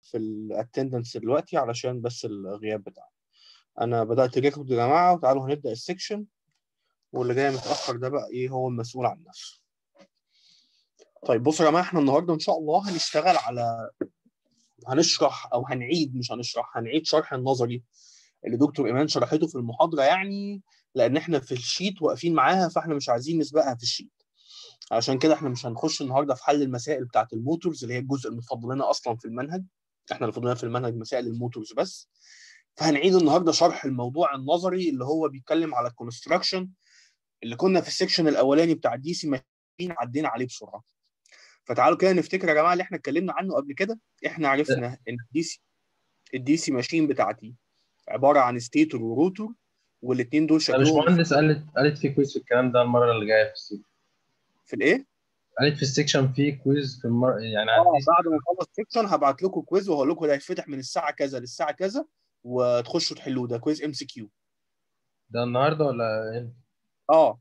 في الاتندنس دلوقتي علشان بس الغياب بتاعنا انا بدات ريكورد يا جماعه وتعالوا هنبدا السكشن واللي جاي متاخر ده بقى ايه هو المسؤول عن نفسه طيب بصوا يا جماعه احنا النهارده ان شاء الله هنشتغل على هنشرح او هنعيد مش هنشرح هنعيد شرح النظري اللي دكتور ايمان شرحته في المحاضره يعني لان احنا في الشيت واقفين معاها فاحنا مش عايزين نسبقها في الشيت عشان كده احنا مش هنخش النهارده في حل المسائل بتاعه الموتورز اللي هي الجزء المفضل لنا اصلا في المنهج احنا اللي فضلنا في المنهج مسائل الموتورز بس فهنعيد النهارده شرح الموضوع النظري اللي هو بيتكلم على الكونستراكشن اللي كنا في السكشن الاولاني بتاع الدي سي ماشين عدينا عليه بسرعه فتعالوا كده نفتكر يا جماعه اللي احنا اتكلمنا عنه قبل كده احنا عرفنا ان الدي سي الدي سي ماشين بتاعتي عباره عن ستيتور وروتور والاثنين دول مش شكلهم مهندس قالت قالت في كويز في الكلام ده المره اللي جايه في السيكشن في الايه؟ قالت في السيكشن في كويز في المره يعني اه عندي بعد ما نخلص سيكشن هبعت لكم كويز وهقول لكم ده هيتفتح من الساعه كذا للساعه كذا وتخشوا تحلوه ده كويز ام سي كيو ده النهارده ولا امتى؟ اه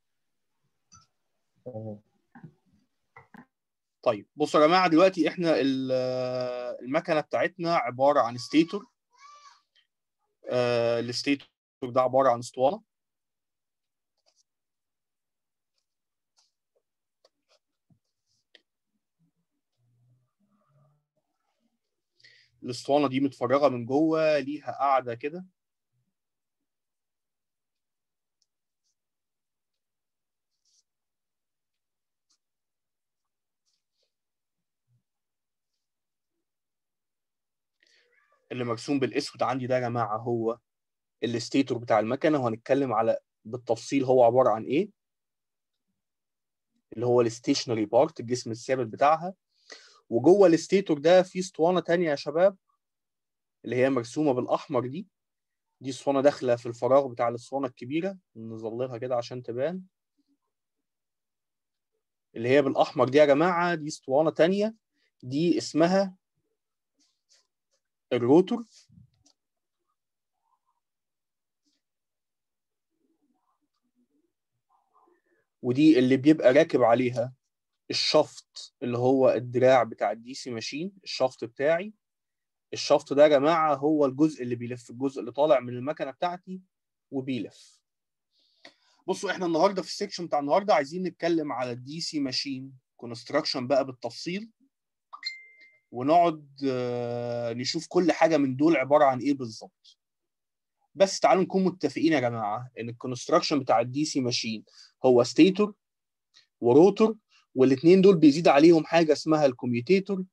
آه. طيب بصوا يا جماعه دلوقتي احنا ال- المكنه بتاعتنا عباره عن ستيتور آه الستيتور ده عباره عن اسطوانه الاسطوانه دي متفرغه من جوه ليها قاعده كده اللي مرسوم بالاسود عندي ده يا جماعه هو الستيتور بتاع المكنه وهنتكلم على بالتفصيل هو عباره عن ايه اللي هو الستيشنري بارت الجسم الثابت بتاعها وجوه الستيتور ده في اسطوانه تانية يا شباب اللي هي مرسومه بالاحمر دي دي اسطوانه داخله في الفراغ بتاع الاسطوانه الكبيره نظللها كده عشان تبان اللي هي بالاحمر دي يا جماعه دي اسطوانه تانية دي اسمها الروتور ودي اللي بيبقى راكب عليها الشفط اللي هو الدراع بتاع الدي سي ماشين الشفط بتاعي الشفط ده يا جماعه هو الجزء اللي بيلف الجزء اللي طالع من المكنه بتاعتي وبيلف بصوا احنا النهارده في السكشن بتاع النهارده عايزين نتكلم على الدي سي ماشين كونستراكشن بقى بالتفصيل ونقعد آه، نشوف كل حاجه من دول عباره عن ايه بالظبط بس تعالوا نكون متفقين يا جماعه ان الكونستراكشن بتاع الدي سي ماشين هو ستيتور وروتور والاثنين دول بيزيد عليهم حاجه اسمها الكوميوتيتور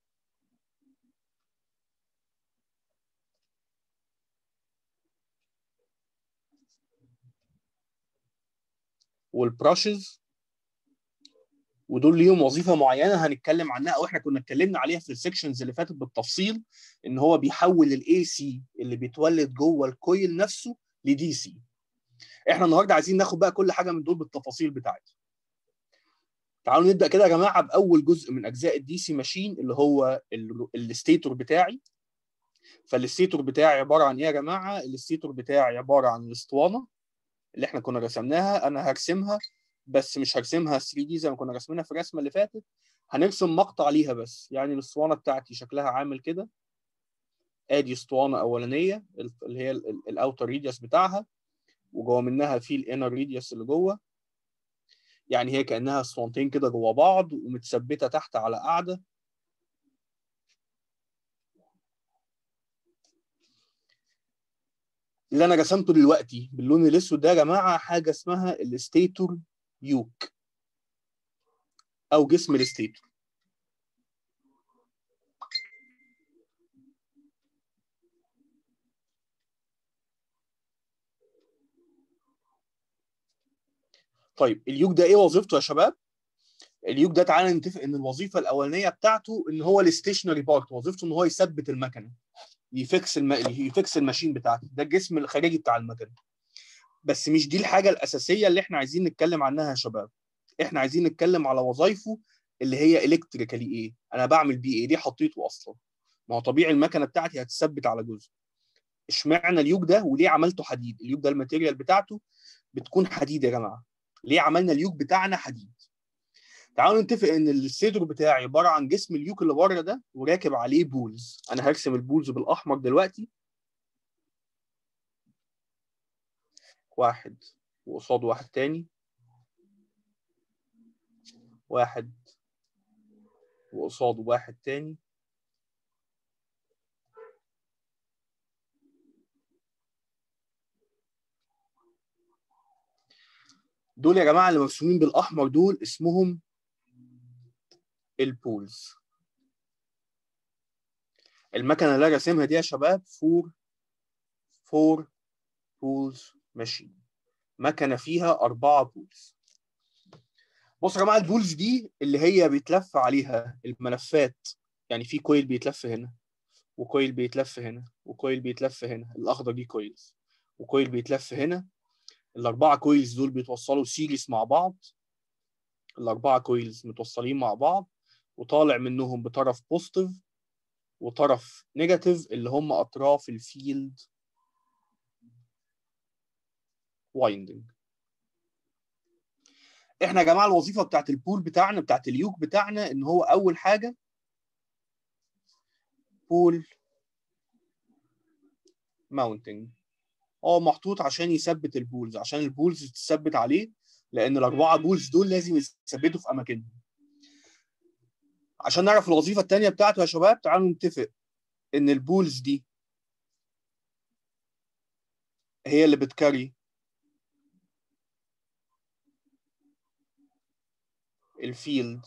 والبراشز ودول ليهم وظيفه معينه هنتكلم عنها او احنا كنا اتكلمنا عليها في السكشنز اللي فاتت بالتفصيل ان هو بيحول الاي سي اللي بيتولد جوه الكويل نفسه لدي سي احنا النهارده عايزين ناخد بقى كل حاجه من دول بالتفاصيل بتاعتها تعالوا نبدا كده يا جماعه باول جزء من اجزاء الدي سي ماشين اللي هو ال- الستيتور بتاعي فالستيتور بتاعي عباره عن ايه يا جماعه الستيتور بتاعي عباره عن الاسطوانه اللي احنا كنا رسمناها انا هرسمها بس مش هرسمها 3 دي زي ما كنا رسمينها في الرسمه اللي فاتت هنرسم مقطع ليها بس يعني الاسطوانه بتاعتي شكلها عامل كده ادي اسطوانه اولانيه اللي هي الاوتر ريديوس بتاعها وجوه منها في الانر ريديوس اللي جوه يعني هي كانها اسطوانتين كده جوه بعض ومتثبته تحت على قاعده اللي انا رسمته دلوقتي باللون الاسود ده يا جماعه حاجه اسمها الستيتور يوك او جسم الستيتور طيب اليوك ده ايه وظيفته يا شباب اليوك ده تعالى نتفق ان الوظيفه الاولانيه بتاعته ان هو الستيشنري بارت وظيفته ان هو يثبت المكنه يفكس الم... يفكس الماشين بتاعتي ده الجسم الخارجي بتاع المكنه بس مش دي الحاجه الاساسيه اللي احنا عايزين نتكلم عنها يا شباب احنا عايزين نتكلم على وظايفه اللي هي الكتريكالي ايه انا بعمل بيه ايه ليه حطيته اصلا ما هو طبيعي المكنه بتاعتي هتثبت على جزء اشمعنى اليوك ده وليه عملته حديد اليوك ده الماتيريال بتاعته بتكون حديد يا جماعه ليه عملنا اليوك بتاعنا حديد تعالوا نتفق ان الستيتور بتاعي عباره عن جسم اليوك اللي بره ده وراكب عليه بولز انا هرسم البولز بالاحمر دلوقتي واحد وقصاد واحد تاني واحد وقصاد واحد تاني دول يا جماعه اللي مرسومين بالاحمر دول اسمهم البولز المكنه اللي أنا راسمها دي يا شباب فور فور بولز ماشين مكنه فيها اربعه بولز بصوا يا جماعه البولز دي اللي هي بيتلف عليها الملفات يعني في كويل بيتلف هنا وكويل بيتلف هنا وكويل بيتلف هنا الاخضر دي كويلز وكويل بيتلف هنا الاربعه كويلز دول بيتوصلوا سيريس مع بعض الاربعه كويلز متوصلين مع بعض وطالع منهم بطرف بوزيتيف وطرف نيجاتيف اللي هم اطراف الفيلد وايندنج احنا يا جماعه الوظيفه بتاعت البول بتاعنا بتاعت اليوك بتاعنا ان هو اول حاجه بول ماونتنج هو محطوط عشان يثبت البولز عشان البولز تثبت عليه لان الاربعه بولز دول لازم يثبتوا في اماكنهم عشان نعرف الوظيفه الثانيه بتاعته يا شباب تعالوا نتفق ان البولز دي هي اللي بتكري الفيلد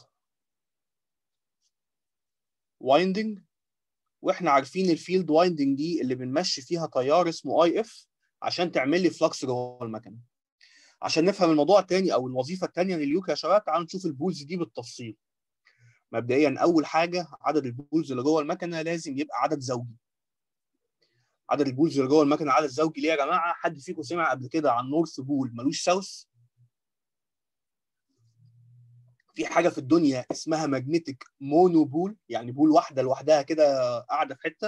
وايندنج واحنا عارفين الفيلد وايندنج دي اللي بنمشي فيها تيار اسمه اي اف عشان تعمل لي فلكس جوه المكنه عشان نفهم الموضوع الثاني او الوظيفه الثانيه لليوك يا شباب تعالوا نشوف البولز دي بالتفصيل مبدئيا اول حاجه عدد البولز اللي جوه المكنه لازم يبقى عدد زوجي عدد البولز اللي جوه المكنه عدد زوجي ليه يا جماعه حد فيكم سمع قبل كده عن نورث بول ملوش ساوث في حاجه في الدنيا اسمها ماجنتيك مونو بول يعني بول واحده لوحدها كده قاعده في حته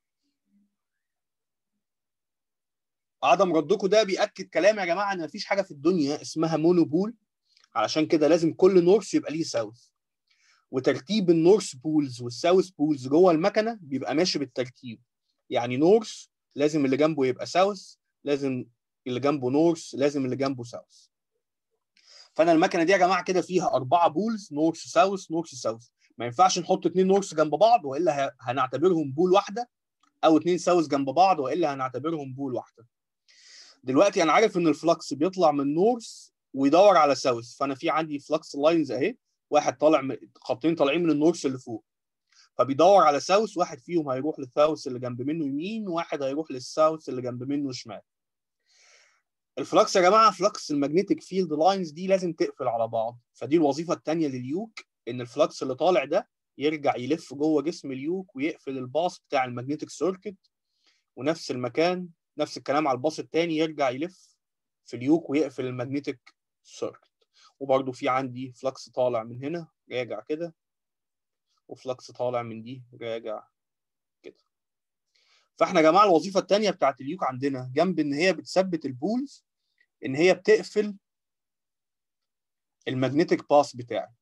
عدم ردكم ده بياكد كلام يا جماعه ان مفيش حاجه في الدنيا اسمها مونو بول علشان كده لازم كل نورث يبقى ليه ساوث وترتيب النورث بولز والساوث بولز جوه المكنه بيبقى ماشي بالترتيب يعني نورث لازم اللي جنبه يبقى ساوث لازم اللي جنبه نورث لازم اللي جنبه ساوث فانا المكنه دي يا جماعه كده فيها اربعه بولز نورث ساوث نورث ساوث ما ينفعش نحط اثنين نورث جنب بعض والا هنعتبرهم بول واحده او اثنين ساوث جنب بعض والا هنعتبرهم بول واحده دلوقتي انا عارف ان الفلكس بيطلع من نورث ويدور على ساوث فانا في عندي فلكس لاينز اهي واحد طالع من خطين طالعين من النورث اللي فوق فبيدور على ساوث واحد فيهم هيروح للساوث اللي جنب منه يمين وواحد هيروح للساوث اللي جنب منه شمال الفلكس يا جماعه فلكس المagnetic فيلد لاينز دي لازم تقفل على بعض فدي الوظيفه الثانيه لليوك ان الفلكس اللي طالع ده يرجع يلف جوه جسم اليوك ويقفل الباص بتاع المagnetic سيركت ونفس المكان نفس الكلام على الباص الثاني يرجع يلف في اليوك ويقفل المagnetic سيركت وبرده في عندي فلكس طالع من هنا راجع كده وفلكس طالع من دي راجع كده فاحنا يا جماعه الوظيفه الثانيه بتاعت اليوك عندنا جنب ان هي بتثبت البولز ان هي بتقفل المagnetic باس بتاعي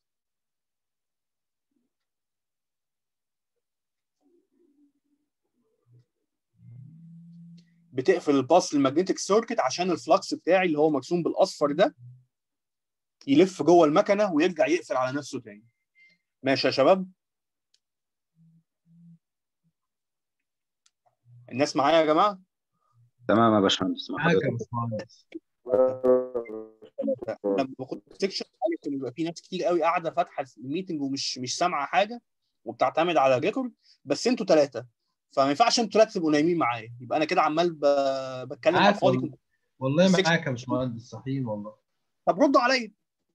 بتقفل الباص للمagnetic سيركت عشان الفلكس بتاعي اللي هو مرسوم بالاصفر ده يلف جوه المكنه ويرجع يقفل على نفسه تاني ماشي يا شباب الناس معايا يا جماعه تمام يا باشمهندس مع معاك يا حضرتك باشمهندس لما باخد سيكشن عارف ان بيبقى في ناس كتير قوي قاعده فاتحه الميتنج ومش مش سامعه حاجه وبتعتمد على الريكورد بس انتوا ثلاثه فما ينفعش انتوا ثلاثه تبقوا نايمين معايا يبقى انا كده عمال ب... بتكلم على معاك الفاضي والله. كنت... والله السكشن. معاك يا باشمهندس صحيح والله طب ردوا عليا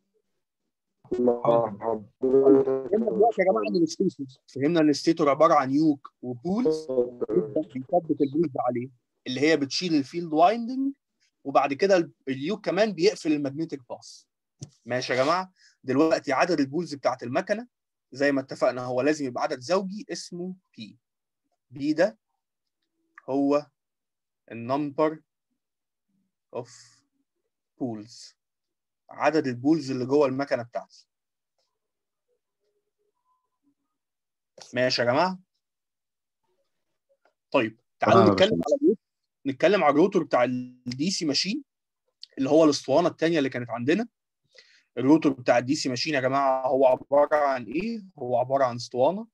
فهمنا دلوقتي يا جماعه ان الستيتور فهمنا ان الستيتور عباره عن يوك وبولز بيثبت البولز عليه اللي هي بتشيل الفيلد وايندنج وبعد كده ال- اليوك كمان بيقفل المagnetic باس ماشي يا جماعه دلوقتي عدد البولز بتاعت المكنه زي ما اتفقنا هو لازم يبقى عدد زوجي اسمه بي بي ده هو النمبر اوف بولز عدد البولز اللي جوه المكنه بتاعتي ماشي يا جماعه طيب تعالوا تمام يا نتكلم على الروت- نتكلم على الروتور بتاع الدي سي ماشين اللي هو الاسطوانه الثانيه اللي كانت عندنا الروتور بتاع الدي سي ماشين يا جماعه هو عباره عن ايه هو عباره عن اسطوانه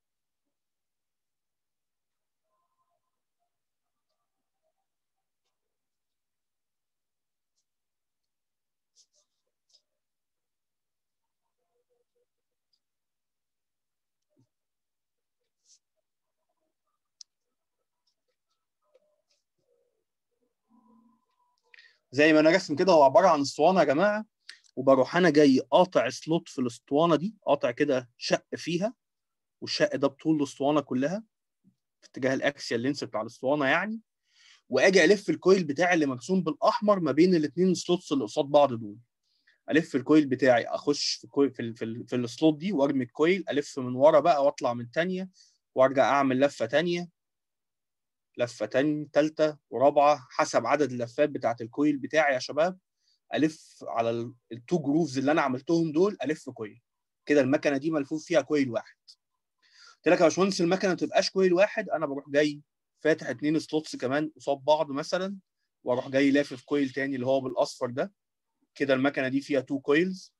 زي ما انا رسم كده هو عباره عن اسطوانه يا جماعه وبروح انا جاي قاطع سلوت في الاسطوانه دي قاطع كده شق فيها والشق ده بطول الاسطوانه كلها في اتجاه الاكسيال لينس بتاع الاسطوانه يعني واجي الف الكويل بتاعي اللي مرسوم بالاحمر ما بين الاثنين سلوتس اللي قصاد بعض دول الف الكويل بتاعي اخش في كويل في ال في, ال في السلوت دي وارمي الكويل الف من ورا بقى واطلع من تانية وارجع اعمل لفه تانية لفه تانية ثالثه ورابعه حسب عدد اللفات بتاعت الكويل بتاعي يا شباب الف على ال- التو جروفز اللي انا عملتهم دول الف كويل كده المكنه دي ملفوف فيها كويل واحد قلت لك يا باشمهندس المكنه ما تبقاش كويل واحد انا بروح جاي فاتح اتنين سلوتس كمان قصاد بعض مثلا واروح جاي لافف كويل تاني اللي هو بالاصفر ده كده المكنه دي فيها تو كويلز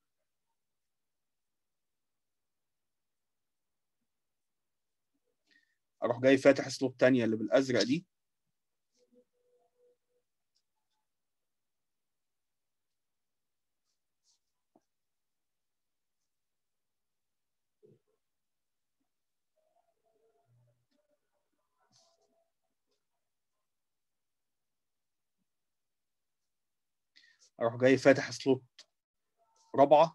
اروح جاي فاتح سلوت تانية اللي بالازرق دي اروح جاي فاتح سلوت رابعه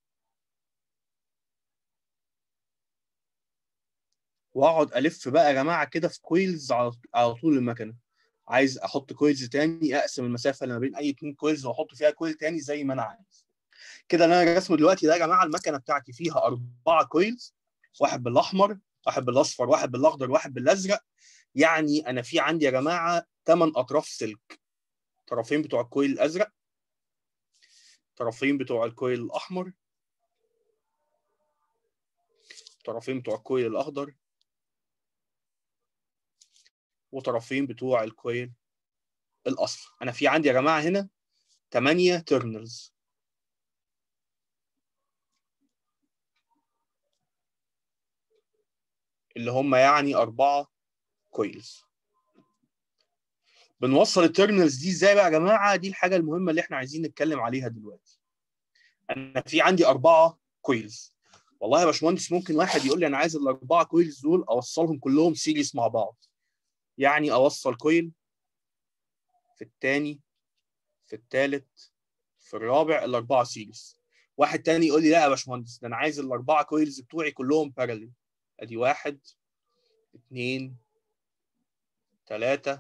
واقعد الف بقى يا جماعه كده في كويلز على على طول المكنه عايز احط كويلز تاني اقسم المسافه اللي ما بين اي اتنين كويلز واحط فيها كويل تاني زي ما انا عايز كده اللي انا رسمه دلوقتي ده يا جماعه المكنه بتاعتي فيها اربعه كويلز واحد بالاحمر واحد بالاصفر واحد بالاخضر واحد بالازرق يعني انا في عندي يا جماعه ثمان اطراف سلك طرفين بتوع الكويل الازرق طرفين بتوع الكويل الاحمر طرفين بتوع الكويل الاخضر وطرفين بتوع الكويل الاصفر انا في عندي يا جماعه هنا 8 تيرنلز اللي هم يعني أربعة كويلز بنوصل التيرمينالز دي ازاي بقى يا جماعه دي الحاجه المهمه اللي احنا عايزين نتكلم عليها دلوقتي انا في عندي اربعه كويلز والله يا باشمهندس ممكن واحد يقول لي انا عايز الاربعه كويلز دول اوصلهم كلهم سيريس مع بعض يعني اوصل كويل في الثاني في الثالث في الرابع الاربعه سيريس واحد تاني يقول لي لا يا باشمهندس ده انا عايز الاربعه كويلز بتوعي كلهم باراليل ادي واحد اثنين ثلاثة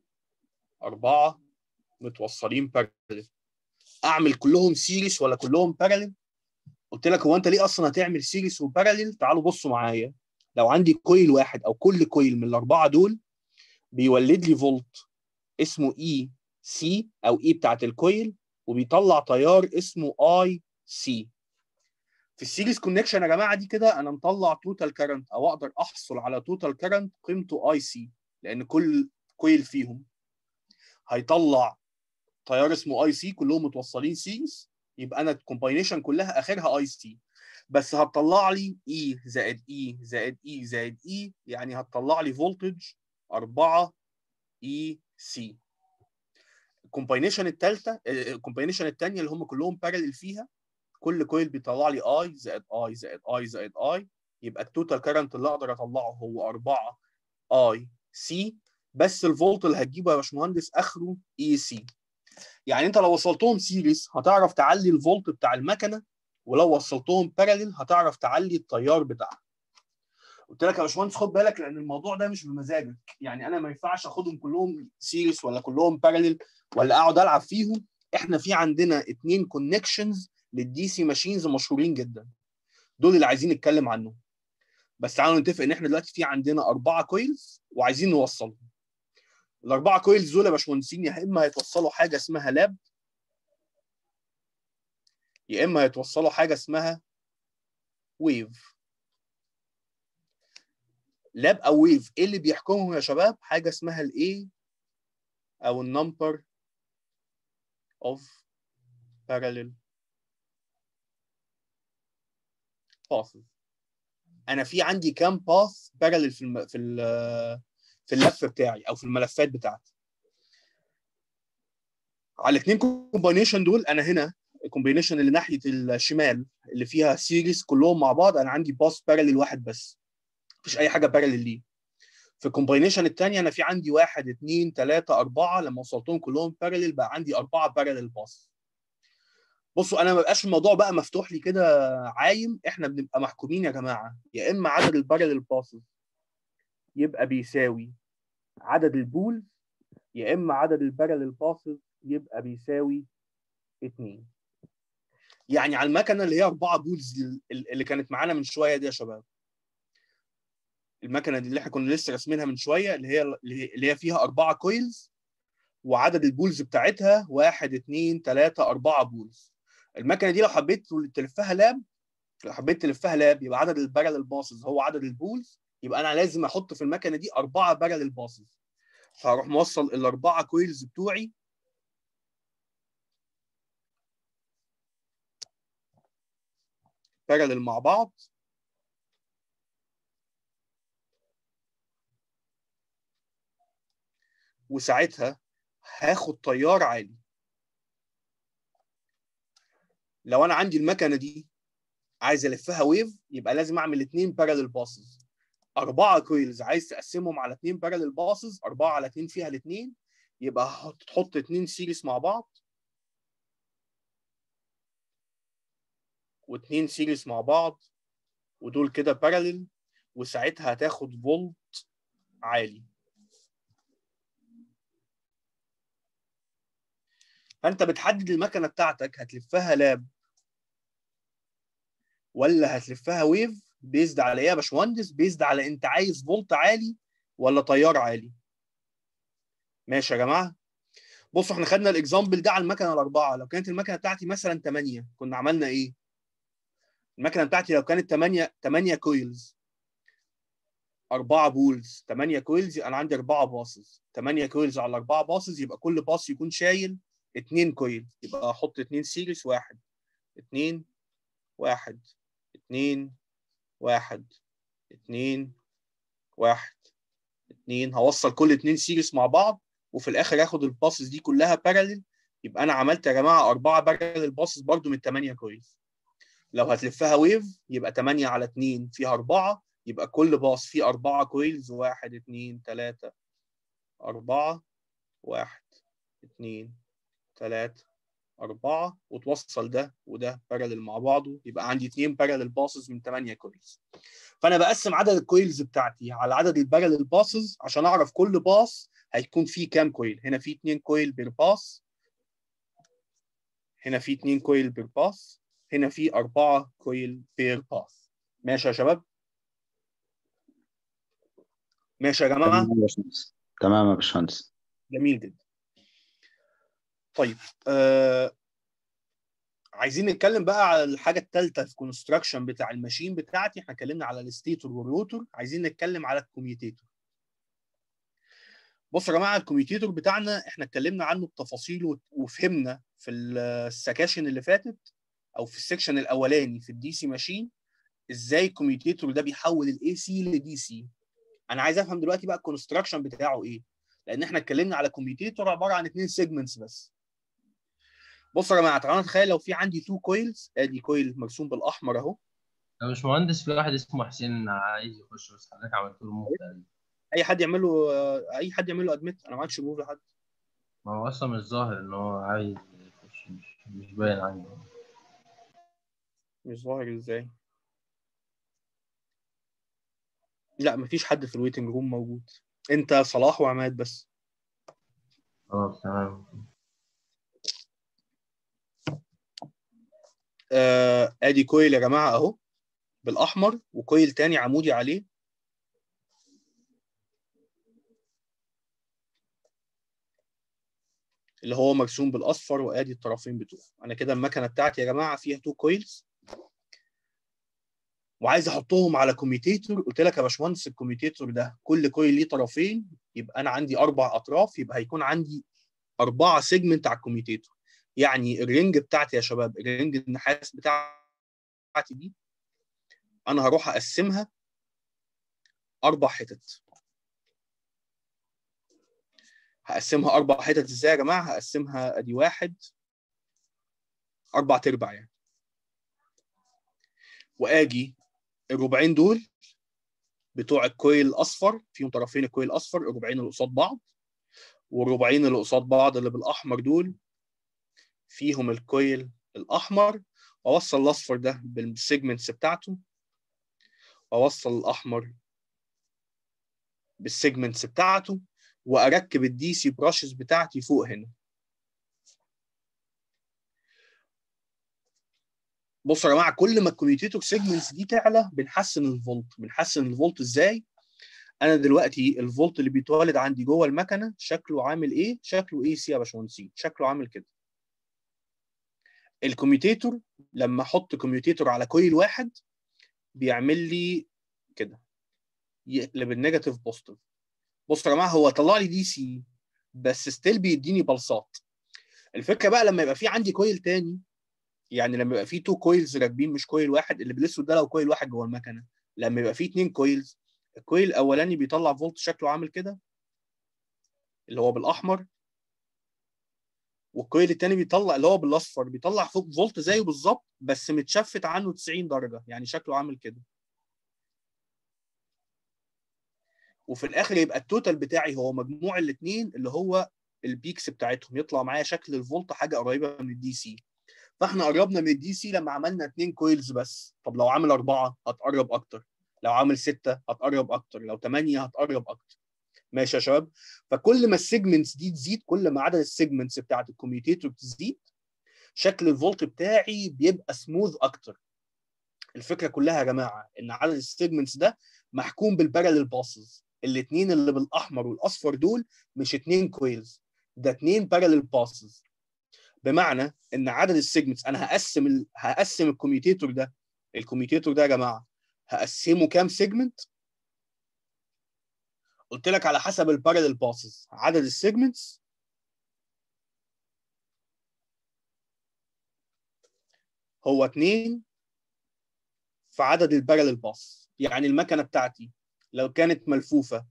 أربعة متوصلين باراليل أعمل كلهم سيريس ولا كلهم باراليل؟ قلت لك هو أنت ليه أصلا هتعمل سيريس وباراليل؟ تعالوا بصوا معايا لو عندي كويل واحد أو كل كويل من الأربعة دول بيولد لي فولت اسمه اي سي أو اي بتاعت الكويل وبيطلع تيار اسمه اي سي في السيريس كونكشن يا جماعه دي كده انا مطلع توتال كارنت او اقدر احصل على توتال كارنت قيمته اي سي لان كل كويل فيهم هيطلع تيار اسمه اي سي كلهم متوصلين سيريس يبقى انا الكومباينيشن كلها اخرها اي سي بس هتطلع لي اي زائد اي زائد اي زائد اي يعني هتطلع لي فولتج 4 اي سي الكومباينيشن الثالثه الكومباينيشن الثانيه اللي هم كلهم بارلل فيها كل كويل بيطلع لي اي زائد اي زائد اي زائد اي يبقى التوتال كارنت اللي اقدر اطلعه هو 4 اي سي بس الفولت اللي هتجيبه يا باشمهندس اخره اي سي يعني انت لو وصلتهم سيريس هتعرف تعلي الفولت بتاع المكنه ولو وصلتهم باراليل هتعرف تعلي التيار بتاعها قلت لك يا باشمهندس خد بالك لان الموضوع ده مش بمزاجك يعني انا ما ينفعش اخدهم كلهم سيريس ولا كلهم باراليل ولا اقعد العب فيهم احنا في عندنا اتنين كونكشنز للدي سي ماشينز مشهورين جدا دول اللي عايزين نتكلم عنهم بس تعالوا نتفق ان احنا دلوقتي في عندنا اربعه كويلز وعايزين نوصلهم الاربعه كويلز دول يا باشمهندسين يا اما هيتوصلوا حاجه اسمها لاب يا اما هيتوصلوا حاجه اسمها ويف لاب او ويف ايه اللي بيحكمهم يا شباب حاجه اسمها الاي او النمبر اوف parallel passes انا في عندي كام باث بارلل في الم... في ال... في اللف بتاعي او في الملفات بتاعتي على الاثنين كومباينيشن دول انا هنا الكومباينيشن اللي ناحيه الشمال اللي فيها سيريز كلهم مع بعض انا عندي باث بارلل واحد بس مفيش اي حاجه بارلل ليه في الكومباينيشن الثانيه انا في عندي واحد اثنين ثلاثه اربعه لما وصلتهم كلهم بارلل بقى عندي اربعه بارلل باث بصوا انا ما بقاش الموضوع بقى مفتوح لي كده عايم احنا بنبقى محكومين يا جماعه يا اما عدد البارلل باسز يبقى بيساوي عدد البول يا اما عدد البارلل باسز يبقى بيساوي 2 يعني على المكنه اللي هي 4 بولز اللي كانت معانا من شويه دي يا شباب المكنه دي اللي احنا كنا لسه راسمينها من شويه اللي هي اللي هي فيها اربعه كويلز وعدد البولز بتاعتها 1 2 3 4 بولز المكنه دي لو حبيت تلفها لاب لو حبيت تلفها لاب يبقى عدد البارل باسز هو عدد البولز يبقى انا لازم احط في المكنه دي اربعه بارل باسز فهروح موصل الاربعه كويلز بتوعي بارل مع بعض وساعتها هاخد تيار عالي لو انا عندي المكنه دي عايز الفها ويف يبقى لازم اعمل اثنين بارلل باسز اربعه كويلز عايز تقسمهم على اثنين بارلل باسز اربعه على اثنين فيها الاثنين يبقى هحط تحط اثنين سيريس مع بعض واثنين سيريس مع بعض ودول كده بارلل وساعتها هتاخد فولت عالي فانت بتحدد المكنه بتاعتك هتلفها لاب ولا هتلفها ويف بيزد على ايه يا باشمهندس بيزد على انت عايز فولت عالي ولا تيار عالي ماشي يا جماعه بصوا احنا خدنا الاكزامبل ده على المكنه الاربعه لو كانت المكنه بتاعتي مثلا 8 كنا عملنا ايه المكنه بتاعتي لو كانت 8 8 كويلز 4 بولز 8 كويلز انا عندي 4 باسز 8 كويلز على 4 باسز يبقى كل باس يكون شايل 2 كويل يبقى احط 2 سيريس 1 2 1 2 1 2 1 2 هوصل كل 2 سيريس مع بعض وفي الاخر اخد الباسز دي كلها باراليل يبقى انا عملت يا جماعه 4 باراليل باسز برضو من 8 كويلز لو هتلفها ويف يبقى 8 على 2 فيها 4 يبقى كل باص فيه 4 كويلز 1 2 3 4 1 2 3 4 وتوصل ده وده بارلل مع بعضه يبقى عندي 2 بارلل باسز من 8 كويلز فانا بقسم عدد الكويلز بتاعتي على عدد البارلل باسز عشان اعرف كل باص هيكون فيه كام كويل هنا في 2 كويل بير باس هنا في 2 كويل بير باس هنا في 4 كويل بير باس ماشي يا شباب ماشي يا جماعه تمام يا باشمهندس تمام يا باشمهندس جميل جدا طيب آه عايزين نتكلم بقى على الحاجه الثالثه في الكونستراكشن بتاع الماشين بتاعتي احنا اتكلمنا على الستيتور والروتور عايزين نتكلم على الكوميوتيتور بصوا يا جماعه الكوميوتيتور بتاعنا احنا اتكلمنا عنه بتفاصيل وفهمنا في السكاشن اللي فاتت او في السكشن الاولاني في الدي سي ماشين ازاي الكوميوتيتور ده بيحول الاي سي لدي سي انا عايز افهم دلوقتي بقى الكونستراكشن بتاعه ايه لان احنا اتكلمنا على كوميوتيتور عباره عن اثنين سيجمنتس بس بصوا يا جماعه تعالوا نتخيل لو في عندي تو كويلز ادي كويل مرسوم بالاحمر اهو يا باشمهندس في واحد اسمه حسين عايز يخش بس حضرتك عملت له موف تقريبا اي حد يعمل له اي حد يعمل له ادمت انا ما عادش موف لحد ما هو اصلا مش ظاهر ان هو عايز يخش مش, مش باين عنده مش ظاهر ازاي لا مفيش حد في الويتنج روم موجود انت صلاح وعماد بس خلاص تمام آه ادي كويل يا جماعه اهو بالاحمر وكويل تاني عمودي عليه اللي هو مرسوم بالاصفر وادي الطرفين بتوعه انا كده المكنه بتاعتي يا جماعه فيها تو كويلز وعايز احطهم على كوميتيتور قلت لك يا باشمهندس الكوميتيتور ده كل كويل ليه طرفين يبقى انا عندي اربع اطراف يبقى هيكون عندي اربعه سيجمنت على الكوميتيتور يعني الرنج بتاعتي يا شباب الرنج النحاس بتاعتي دي انا هروح اقسمها اربع حتت هقسمها اربع حتت ازاي يا جماعه هقسمها ادي واحد اربع تربع يعني واجي الربعين دول بتوع الكويل الاصفر فيهم طرفين الكويل الاصفر الربعين اللي قصاد بعض والربعين اللي قصاد بعض اللي بالاحمر دول فيهم الكويل الاحمر واوصل الاصفر ده بالسيجمنتس بتاعته واوصل الاحمر بالسيجمنتس بتاعته واركب الدي سي براشز بتاعتي فوق هنا بصوا يا جماعه كل ما الكوميوتيتور سيجمنتس دي تعلى بنحسن الفولت بنحسن الفولت ازاي انا دلوقتي الفولت اللي بيتولد عندي جوه المكنه شكله عامل ايه شكله اي سي يا باشمهندسين شكله عامل كده الكوميوتيتور لما احط كوميوتيتور على كويل واحد بيعمل لي كده يقلب النيجاتيف بوزيتيف بصوا يا جماعه هو طلع لي دي سي بس ستيل بيديني بلصات الفكره بقى لما يبقى في عندي كويل تاني يعني لما يبقى في تو كويلز راكبين مش كويل واحد اللي بالاسود ده لو كويل واحد جوه المكنه لما يبقى في اتنين كويلز الكويل الاولاني بيطلع فولت شكله عامل كده اللي هو بالاحمر والكويل التاني بيطلع اللي هو بالاصفر بيطلع فوق فولت زيه بالظبط بس متشفت عنه 90 درجه يعني شكله عامل كده وفي الاخر يبقى التوتال بتاعي هو مجموع الاثنين اللي هو البيكس بتاعتهم يطلع معايا شكل الفولت حاجه قريبه من الدي سي فاحنا قربنا من الدي سي لما عملنا اثنين كويلز بس طب لو عامل اربعه هتقرب اكتر لو عامل سته هتقرب اكتر لو ثمانيه هتقرب اكتر ماشي يا شباب فكل ما السيجمنتس دي تزيد كل ما عدد السيجمنتس بتاعت الكوميوتيتور تزيد شكل الفولت بتاعي بيبقى سموث اكتر الفكره كلها يا جماعه ان عدد السيجمنتس ده محكوم بالباراليل باسز الاثنين اللي بالاحمر والاصفر دول مش اثنين كويلز ده اثنين باراليل باسز بمعنى ان عدد السيجمنتس انا هقسم ال... هقسم الكوميوتيتور ده الكوميوتيتور ده يا جماعه هقسمه كام سيجمنت قلت لك على حسب الباراليل باسز عدد السيجمنتس هو اتنين في عدد الباراليل باس يعني المكنه بتاعتي لو كانت ملفوفه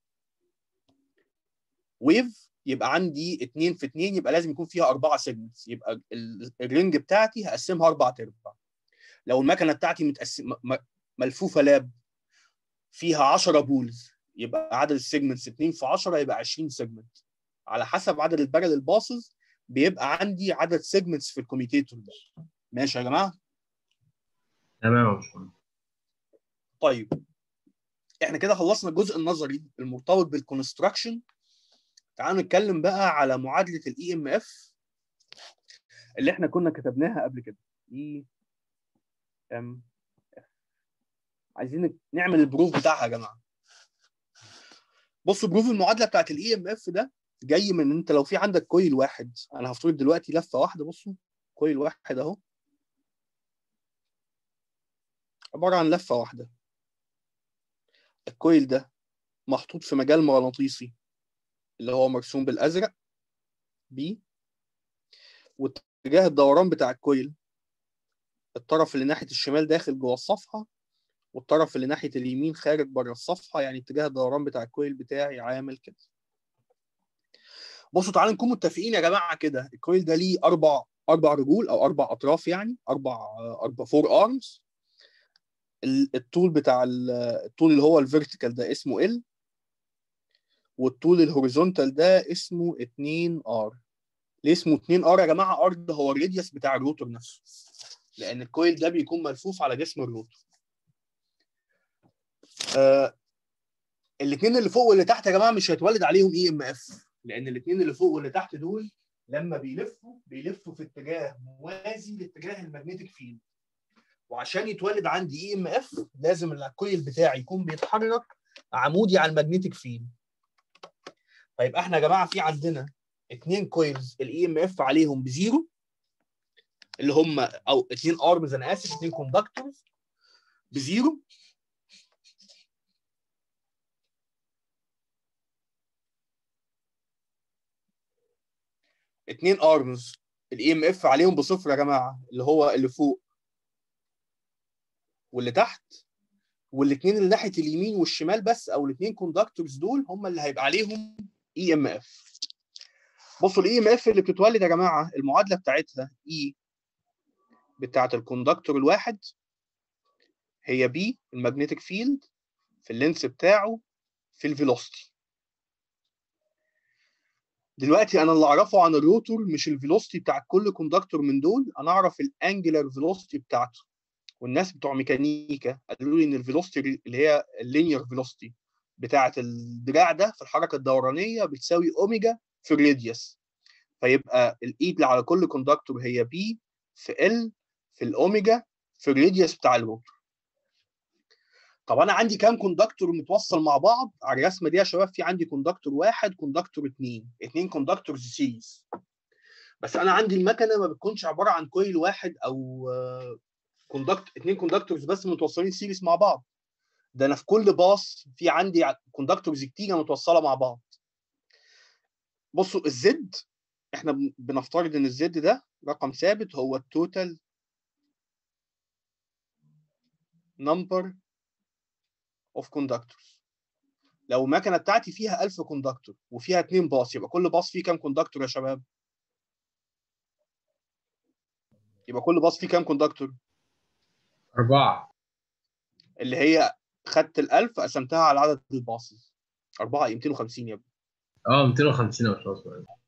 ويف يبقى عندي اتنين في اتنين يبقى لازم يكون فيها اربعه سيجمنتس يبقى الرينج بتاعتي هقسمها اربع ارباع لو المكنه بتاعتي متقسم ملفوفه لاب فيها 10 بولز يبقى عدد السيجمنتس 2 في 10 يبقى 20 سيجمنت على حسب عدد البارل الباسز بيبقى عندي عدد سيجمنتس في الكوميتيتور ده ماشي يا جماعه تمام يا باشمهندس طيب احنا كده خلصنا الجزء النظري المرتبط بالكونستراكشن تعالوا نتكلم بقى على معادله الاي ام اف اللي احنا كنا كتبناها قبل كده اي ام اف عايزين نعمل البروف بتاعها يا جماعه بصوا بروف المعادله بتاعت الاي ام اف ده جاي من انت لو في عندك كويل واحد انا هفترض دلوقتي لفه واحده بصوا كويل واحد اهو عباره عن لفه واحده الكويل ده محطوط في مجال مغناطيسي اللي هو مرسوم بالازرق بي واتجاه الدوران بتاع الكويل الطرف اللي ناحيه الشمال داخل جوه الصفحه والطرف اللي ناحيه اليمين خارج بره الصفحه يعني اتجاه الدوران بتاع الكويل بتاعي عامل كده بصوا تعالوا نكون متفقين يا جماعه كده الكويل ده ليه اربع اربع رجول او اربع اطراف يعني اربع اربع فور ارمز الطول بتاع الطول اللي هو الفيرتيكال ده اسمه ال والطول الهوريزونتال ده اسمه 2 ار ليه اسمه 2 ار يا جماعه ار ده هو الراديوس بتاع الروتور نفسه لان الكويل ده بيكون ملفوف على جسم الروتور آه الاثنين اللي فوق واللي تحت يا جماعه مش هيتولد عليهم اي ام اف لان الاثنين اللي فوق واللي تحت دول لما بيلفوا بيلفوا في اتجاه موازي لاتجاه المagnetic فيلد وعشان يتولد عندي اي ام اف لازم الكويل بتاعي يكون بيتحرك عمودي على المagnetic فيلد طيب احنا يا جماعه في عندنا اثنين كويلز الاي ام اف عليهم بزيرو اللي هم او اثنين ارمز انا اسف اثنين كوندكتورز بزيرو اتنين ارمز الاي ام اف عليهم بصفر يا جماعه اللي هو اللي فوق واللي تحت والاثنين اللي ناحيه اليمين والشمال بس او الاثنين كوندكتورز دول هم اللي هيبقى عليهم اي ام اف بصوا الاي ام اف اللي بتتولد يا جماعه المعادله بتاعتها اي بتاعت الكوندكتور الواحد هي بي المagnetic فيلد في اللينس بتاعه في الفيلوسيتي دلوقتي انا اللي اعرفه عن الروتور مش الفيلوسيتي بتاع كل كوندكتور من دول انا اعرف الانجلر فيلوسيتي بتاعته والناس بتوع ميكانيكا قالوا لي ان الفيلوسيتي اللي هي اللينير فيلوسيتي بتاعه الدراع ده في الحركه الدورانيه بتساوي اوميجا في الراديوس فيبقى الايد على كل كوندكتور هي بي في ال في الاوميجا في الراديوس بتاع الروتور طب انا عندي كام كوندكتور متوصل مع بعض على الرسمه دي يا شباب في عندي كوندكتور واحد كوندكتور اثنين اثنين كوندكتورز سيريز بس انا عندي المكنه ما بتكونش عباره عن كويل واحد او كوندكت اثنين كوندكتورز بس متوصلين سيريز مع بعض ده انا في كل باص في عندي كوندكتورز كتيره متوصله مع بعض بصوا الزد احنا بنفترض ان الزد ده رقم ثابت هو التوتال نمبر اوف كوندكتورز لو المكنه بتاعتي فيها 1000 كوندكتور وفيها اثنين باص يبقى كل باص فيه كام كوندكتور يا شباب يبقى كل باص فيه كام كوندكتور أربعة اللي هي خدت ال 1000 قسمتها على عدد الباصز 4 250 يا ابني اه 250 يا باشمهندس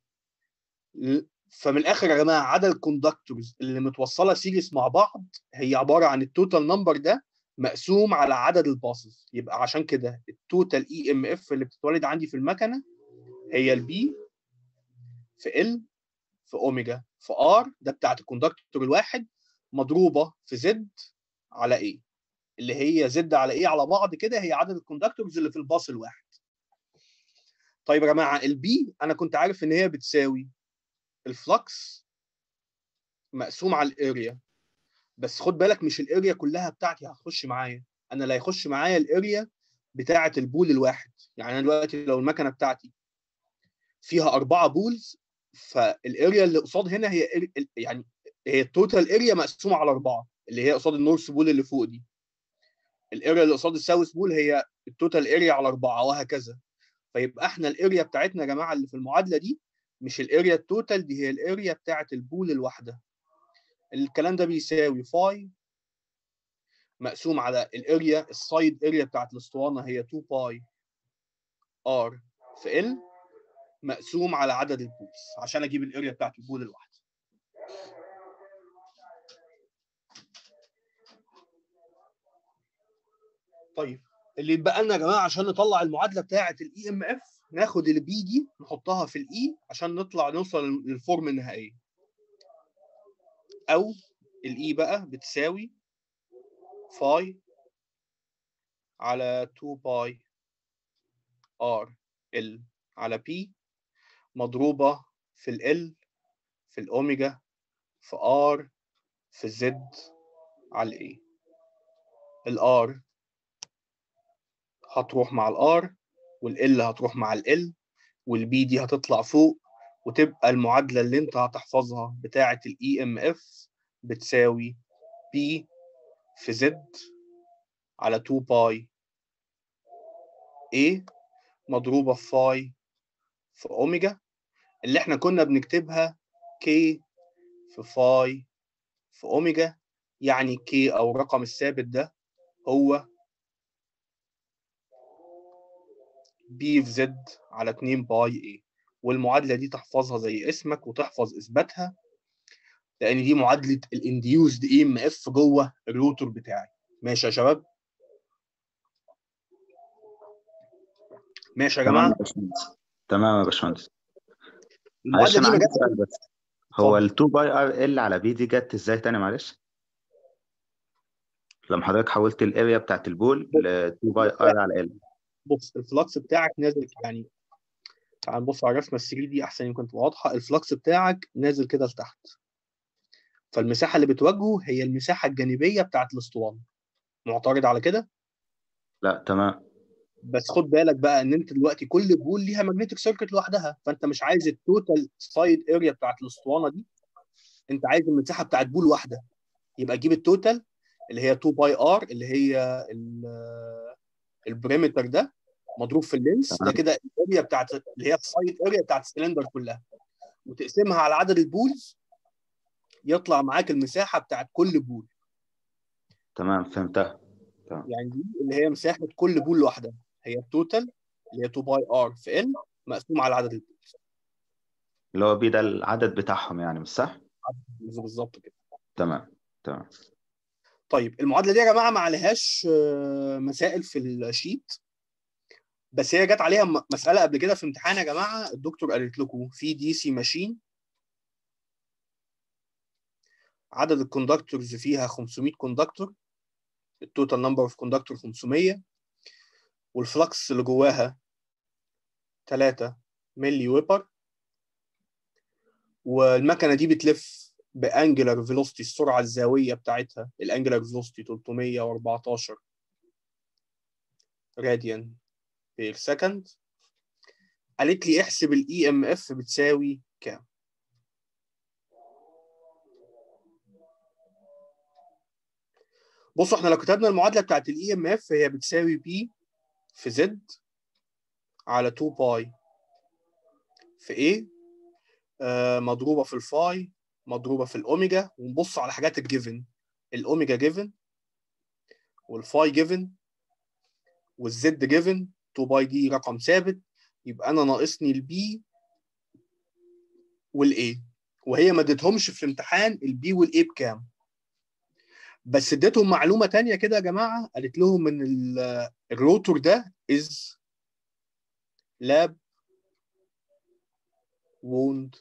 فمن الاخر يا جماعه عدد الكوندكتورز اللي متوصله سيريس مع بعض هي عباره عن التوتال نمبر ده مقسوم على عدد الباصز يبقى عشان كده التوتال اي ام اف اللي بتتولد عندي في المكنه هي البي في ال في اوميجا في ار ده بتاعت الكوندكتور الواحد مضروبه في زد على ايه اللي هي زد على ايه على بعض كده هي عدد الكوندكتورز اللي في الباص الواحد طيب يا جماعه البي انا كنت عارف ان هي بتساوي الفلكس مقسوم على الاريا بس خد بالك مش الاريا كلها بتاعتي هتخش معايا انا اللي هيخش معايا الاريا بتاعه البول الواحد يعني انا دلوقتي لو المكنه بتاعتي فيها أربعة بولز فالاريا اللي قصاد هنا هي يعني هي التوتال اريا مقسومه على أربعة اللي هي قصاد النورث بول اللي فوق دي الاريا اللي قصاد الساوث بول هي التوتال اريا على أربعة وهكذا فيبقى احنا الاريا بتاعتنا يا جماعه اللي في المعادله دي مش الاريا التوتال دي هي الاريا بتاعه البول الواحده الكلام ده بيساوي فاي مقسوم على الاريا السايد اريا بتاعت الاسطوانه هي 2 باي ار في ال مقسوم على عدد البولز عشان اجيب الاريا بتاعت البول الواحده طيب اللي يتبقى لنا يا جماعه عشان نطلع المعادله بتاعه الاي ام اف ناخد البي دي نحطها في الاي عشان نطلع نوصل للفورم النهائيه او الاي بقى بتساوي فاي على 2 باي ار ال على بي مضروبة في ال في الأوميجا في ار في زد على الاي الار هتروح مع الار والال هتروح مع ال والبي دي هتطلع فوق وتبقى المعادلة اللي انت هتحفظها بتاعة الاي ام اف بتساوي بي في زد على 2 باي A مضروبة في فاي في أوميجا اللي احنا كنا بنكتبها K في فاي في أوميجا يعني K أو الرقم الثابت ده هو B في زد على 2 باي A والمعادلة دي تحفظها زي اسمك وتحفظ إثباتها لأن دي معادلة الانديوزد اي ام اف جوه الروتور بتاعي ماشي يا شباب ماشي يا تمام جماعه يا باشمهندس تمام يا باشمهندس المعادله معلش دي انا ما عندي جاتش سؤال بس هو اتفضل. ال 2 باي ار ال على بي دي جت ازاي تاني معلش؟ لما حضرتك حولت الاريا بتاعت البول ل 2 باي ار على ال بص الفلكس بتاعك نازل يعني تعال نبص على الرسمه ال 3 دي احسن يمكن تبقى واضحه الفلكس بتاعك نازل كده لتحت فالمساحه اللي بتواجهه هي المساحه الجانبيه بتاعت الاسطوانه معترض على كده لا تمام بس خد بالك بقى ان انت دلوقتي كل بول ليها ماجنتيك سيركت لوحدها فانت مش عايز التوتال سايد اريا بتاعت الاسطوانه دي انت عايز المساحه بتاعت بول واحده يبقى جيب التوتال اللي هي 2 باي ار اللي هي ال- البريمتر ده مضروب في اللينس ده تمام. كده الاريا بتاعت اللي هي السايد اريا بتاعت السلندر كلها وتقسمها على عدد البولز يطلع معاك المساحه بتاعت كل بول تمام فهمتها يعني دي اللي هي مساحه كل بول لوحدها هي التوتال اللي هي 2 باي ار في ال مقسوم على عدد البولز اللي هو بيه ده العدد بتاعهم يعني مش صح؟ بالظبط كده تمام تمام طيب المعادله دي يا جماعه ما عليهاش آه، مسائل في الشيت بس هي جت عليها م- مساله قبل كده في امتحان يا جماعه الدكتور قالت لكم في دي سي ماشين عدد الكوندكتورز فيها 500 كوندكتور التوتال نمبر اوف كوندكتور 500 والفلكس اللي جواها 3 ملي ويبر والمكنه دي بتلف بانجلر فيلوسيتي السرعه الزاويه بتاعتها الانجلر فيلوسيتي 314 راديان بير سكند قالت لي احسب الاي ام اف بتساوي كام بصوا احنا لو كتبنا المعادله بتاعت الاي ام اف هي بتساوي بي في زد على 2 باي في ايه آه مضروبه في الفاي مضروبه في الاوميجا ونبص على حاجات الجيفن الاوميجا جيفن والفاي جيفن والزد جيفن 2 باي دي رقم ثابت يبقى انا ناقصني البي والاي وهي ما اديتهمش في الامتحان البي والاي بكام بس اديتهم معلومه تانية كده يا جماعه قالت لهم ان ال- الروتور ده از لاب ووند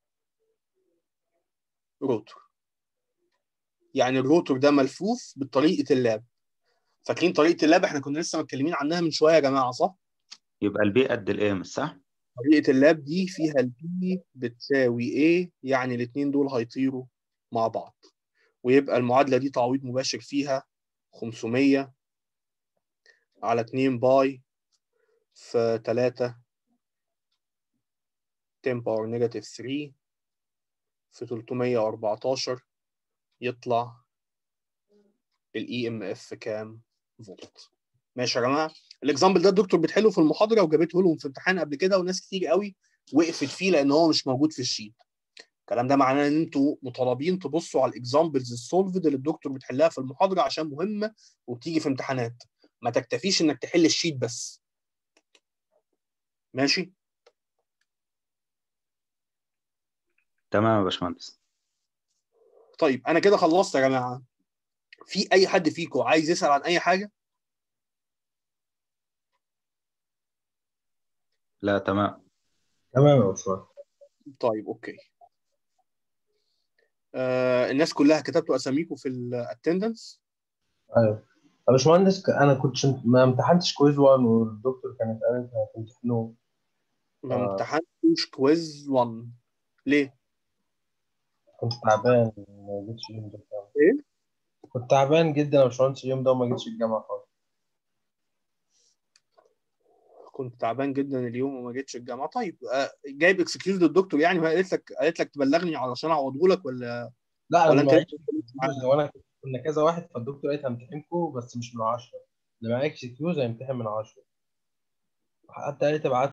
روتور يعني الروتور ده ملفوف بطريقه اللاب فاكرين طريقه اللاب احنا كنا لسه متكلمين عنها من شويه يا جماعه صح يبقى البي قد الايه مش صح؟ طريقه اللاب دي فيها البي بتساوي ايه يعني الاثنين دول هيطيروا مع بعض ويبقى المعادله دي تعويض مباشر فيها 500 على 2 باي في 3 10 باور نيجاتيف 3 في 314 يطلع الاي ام اف كام فولت ماشي يا جماعه الاكزامبل ده الدكتور بتحله في المحاضره وجابته لهم في امتحان قبل كده وناس كتير قوي وقفت فيه لان هو مش موجود في الشيت الكلام ده معناه ان انتوا مطالبين تبصوا على الاكزامبلز السولفد اللي الدكتور بتحلها في المحاضره عشان مهمه وبتيجي في امتحانات ما تكتفيش انك تحل الشيت بس ماشي تمام يا باشمهندس طيب انا كده خلصت يا جماعه في اي حد فيكم عايز يسال عن اي حاجه لا تمام تمام يا باشمهندس طيب اوكي آه الناس كلها كتبتوا اساميكم في الاتندنس ايوه يا باشمهندس ك- انا كنت شم- ما امتحنتش كويز 1 والدكتور كانت قالت هتمتحنوه ما آه. امتحنتوش كويز 1 ليه؟ كنت تعبان ما جيتش اليوم ده كمان. ايه؟ كنت تعبان جدا يا باشمهندس اليوم ده وما جيتش الجامعه خالص كنت تعبان جدا اليوم وما جيتش الجامعه طيب آه جايب اكسكيوز للدكتور يعني ما قالت لك قالت لك تبلغني علشان اعوضه لك ولا لا ولا انا انت معيش معاها؟ وانا كنا كذا واحد فالدكتور قالت همتحنكم بس مش من 10 اللي معاك اكسكيوز هيمتحن من 10 حتى قالت ابعت